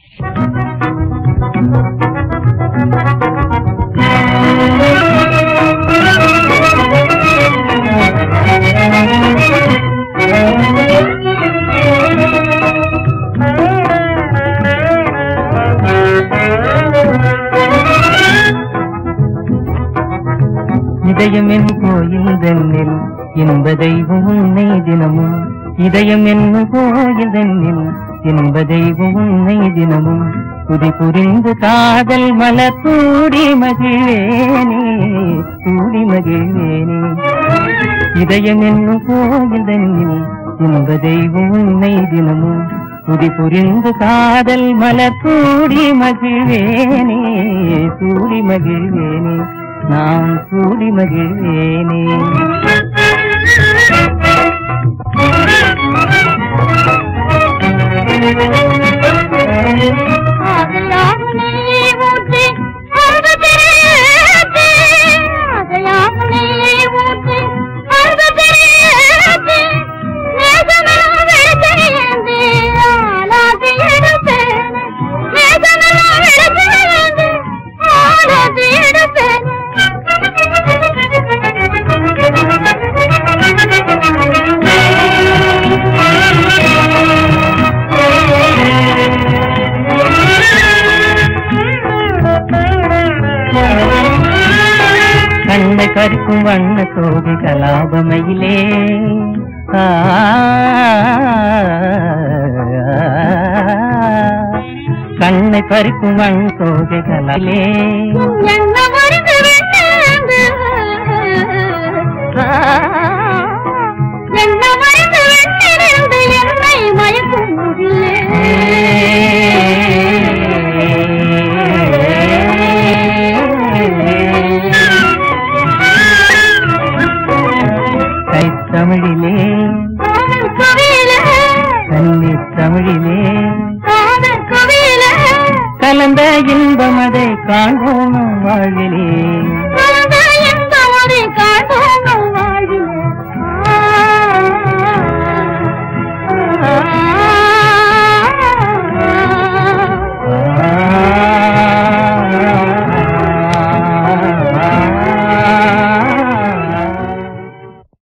இதயம் என் கோயில் தன்னில் இன்ப தெய்வம் உன்னை தினமும் இதயம் என்ன கோயில் தன்னில் இன்ப தெய்வம் உன்னை தினமும் துதி புரிந்து காதல் மலர் தூடி மகிழ்வேனே தூடி மகிழ்வேனே இதயம் என்னும் கோயில் தன்னில் இன்ப தெய்வம் உன்னை தினமும் துதி புரிந்து காதல் மலர் தூடி மகிழ்வேனே தூடி மகிழ்வேனே நான் கூடி மகிழ்வேனே ஆகையாக நீயே ஊற்று, அன்பு பெருகேற்று. ஆகையாக நீயே ஊற்று, அன்பு பெருகேற்று. நேசமெல்லாம் வெடித்தெறிந்து ஆலாத்தி எடுப்பேன். நேசமெல்லாம் வெடித்தெறிந்து ஆலாத்தி கண்ணை கருக்கும் வண்ண சோதி கலாபமையிலே ஆ, கண்ணை பறிக்கும் வண்ண சோதி கலாலே என்ன மருந்து வெண்ணாந்து என்ன மருந்து வெண்ணிருந்து என்னை மயக்கும் கைத்தமிழிலே காதல் கவியில கன்னி தமிழிலே காதல் கவியில கலந்த இன்பம் அதை காண்போம் நம் வாழ்விலே கலந்த இன்பமதை காண்போம் நம் வாழ்விலே. ஆ, ஆ, ஆ.